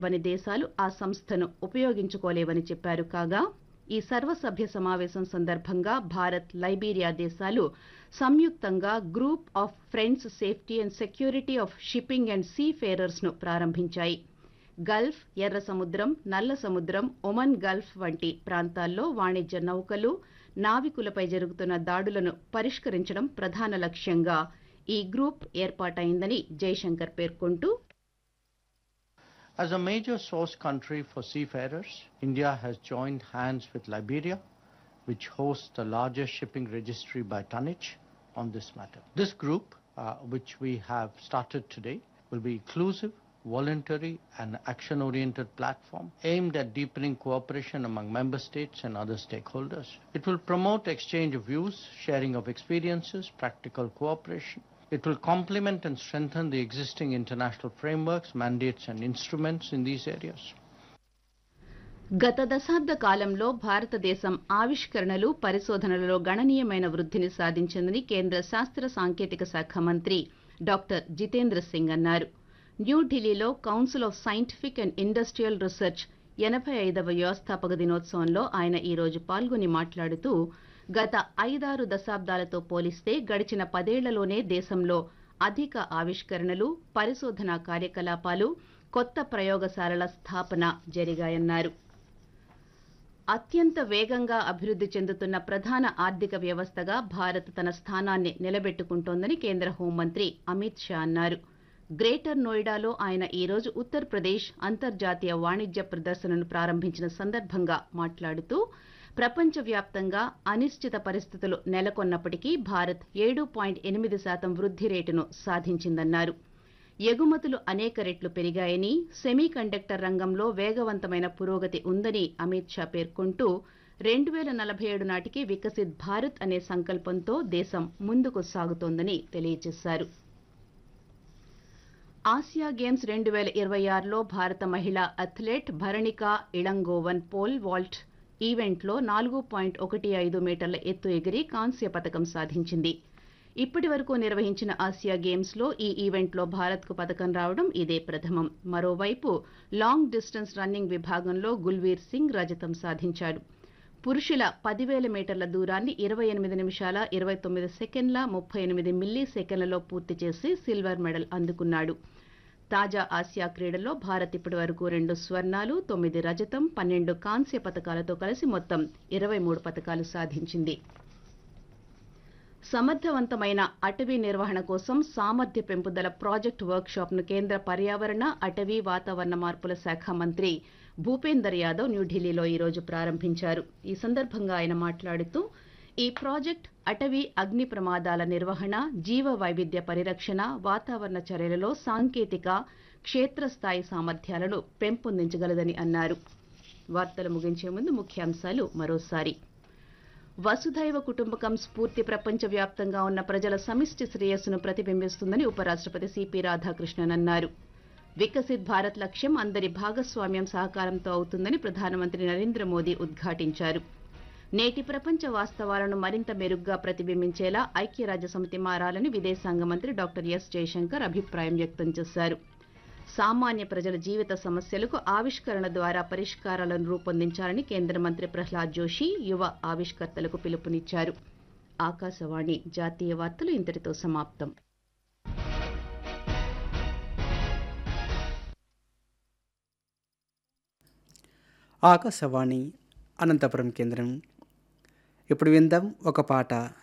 వని దేశాలు ఆ సంస్థను ఉపయోగించుకోలేవని చెప్పారు కాగా ఈ సర్వసభ్య సమావేశం సందర్భంగా భారత్ లైబీరియా దేశాలు సంయుక్తంగా group of friends safety and security of shipping and seafarers ను ప్రారంభించాయి గల్ఫ్ ఎర్ర సముద్రం నల్ల సముద్రం ఒమన్ గల్ఫ్ వంటి ప్రాంతాల్లో వాణిజ్య నౌకలు నావికులపై జరుగుతున్న దాడులను పరిష్కరించడం ప్రధాన లక్ష్యంగా ఈ గ్రూప్ ఏర్పాటైందని జైశంకర్ పేర్కొంటూ As a major source country for seafarers, India has joined hands with Liberia, which hosts the largest shipping registry by tonnage on this matter. This group, uh, which we have started today, will be inclusive, voluntary and action-oriented platform aimed at deepening cooperation among member states and other stakeholders. It will promote exchange of views, sharing of experiences, practical cooperation, it will complement and strengthen the existing international frameworks, mandates, and instruments in these areas. గత దశాబ్ద కాలంలో భారతదేశం ఆవిష్కరణలు పరిశోధనలలో గణనీయమైన వృద్ధిని సాధించిందని కేంద్ర శాస్త్ర సాంకేతిక శాఖ మంత్రి డాక్టర్ జితేంద్ర సింగ్ అన్నారు న్యూఢిల్లీలో council of scientific and industrial research ఎనభై ఐదవ వ్యవస్థాపక దినోత్సవంలో ఆయన ఈ రోజు పాల్గొని మాట్లాడుతూ గత ఐదారు దశాబ్దాలతో పోలిస్తే గడిచిన పదేళ్లలోనే దేశంలో అధిక ఆవిష్కరణలు పరిశోధనా కార్యకలాపాలు కొత్త ప్రయోగశాలల స్థాపన జరిగాయన్నారు అత్యంత వేగంగా అభివృద్ధి చెందుతున్న ప్రధాన ఆర్థిక వ్యవస్థగా భారత్ తన స్థానాన్ని నిలబెట్టుకుంటోందని కేంద్ర హోంమంత్రి అమిత్ షా అన్నారు గ్రేటర్ నోయిడాలో ఆయన ఈ రోజు ఉత్తరప్రదేశ్ అంతర్జాతీయ వాణిజ్య ప్రదర్శనను ప్రారంభించిన సందర్భంగా మాట్లాడుతూ ప్రపంచవ్యాప్తంగా అనిశ్చిత పరిస్థితులు నెలకొన్నప్పటికీ భారత్ ఏడు పాయింట్ ఎనిమిది శాతం వృద్ధి రేటును సాధించిందన్నారు ఎగుమతులు అనేక రెట్లు పెరిగాయని సెమీ కండక్టర్ రంగంలో వేగవంతమైన పురోగతి ఉందని అమిత్ షా పేర్కొంటూ రెండు వేల నలభై ఏడు నాటికి వికసిత్ భారత్ అనే సంకల్పంతో దేశం ముందుకు సాగుతోందని తెలియజేశారు ఆసియా గేమ్స్ రెండు వేల ఇరవై ఆరులో భారత మహిళా athlete Bharanika Ilangovan pole vault ఈవెంట్లో నాలుగు పాయింట్ ఒకటి ఐదు మీటర్ల ఎత్తు ఎగిరి కాంస్య పథకం సాధించింది ఇప్పటి వరకు నిర్వహించిన ఆసియా గేమ్స్ లో ఈ ఈవెంట్లో భారత్కు పథకం రావడం ఇదే ప్రథమం మరోవైపు లాంగ్ డిస్టెన్స్ రన్నింగ్ విభాగంలో గుల్వీర్ సింగ్ రజతం సాధించాడు పురుషుల పదివేల మీటర్ల దూరాన్ని ఇరవై ఎనిమిది నిమిషాల ఇరవై తొమ్మిది సెకండ్ల ముప్పై ఎనిమిది మిల్లీ సెకండ్లలో పూర్తి చేసి సిల్వర్ మెడల్ అందుకున్నాడు తాజా ఆసియా క్రీడల్లో భారత్ ఇప్పటి వరకు రెండు స్వర్ణాలు తొమ్మిది రజతం పన్నెండు కాంస్య పథకాలతో కలిసి మొత్తం ఇరవై మూడు పథకాలు సాధించింది సమర్థవంతమైన అటవీ నిర్వహణ కోసం సామర్థ్య పెంపుదల ప్రాజెక్టు వర్క్ షాప్ ను కేంద్ర పర్యావరణ అటవీ వాతావరణ మార్పుల శాఖ మంత్రి భూపేందర్ యాదవ్ న్యూఢిల్లీలో ఈ రోజు ప్రారంభించారు ఈ సందర్భంగా ఆయన మాట్లాడుతూ ఈ ప్రాజెక్ట్ అటవీ అగ్ని ప్రమాదాల నిర్వహణ జీవ వైవిధ్య పరిరక్షణ వాతావరణ చర్యలలో సాంకేతిక క్షేత్రస్థాయి సామర్థ్యాలను పెంపొందించగలదని అన్నారు వార్తలు ముగించే ముందు ముఖ్యాంశాలు మరోసారి వసుధైవ కుటుంబకం స్ఫూర్తి ప్రపంచవ్యాప్తంగా ఉన్న ప్రజల సమిష్టి శ్రేయస్సును ప్రతిబింబిస్తుందని ఉపరాష్ట్రపతి సిపి రాధాకృష్ణన్ అన్నారు వికసిత్ భారత్ లక్ష్యం అందరి భాగస్వామ్యం సహకారంతో అవుతుందని ప్రధానమంత్రి నరేంద్ర మోదీ ఉద్ఘాటించారు నేటి ప్రపంచ వాస్తవాలను మరింత మెరుగ్గా ప్రతిబింబించేలా ఐక్యరాజ్య సమితి మారాలని విదేశాంగ మంత్రి డాక్టర్ ఎస్ జయశంకర్ అభిప్రాయం వ్యక్తం చేశారు సామాన్య ప్రజల జీవిత సమస్యలకు ఆవిష్కరణ ద్వారా పరిష్కారాలను రూపొందించాలని కేంద్ర మంత్రి ప్రహ్లాద్ జోషి యువ ఆవిష్కర్తలకు పిలుపునిచ్చారు ఆకాశవాణి జాతీయ వార్తలు ఇంతటితో సమాప్తం ఆకాశవాణి అనంతపురం కేంద్రం ఇప్పుడు విందాం ఒక పాట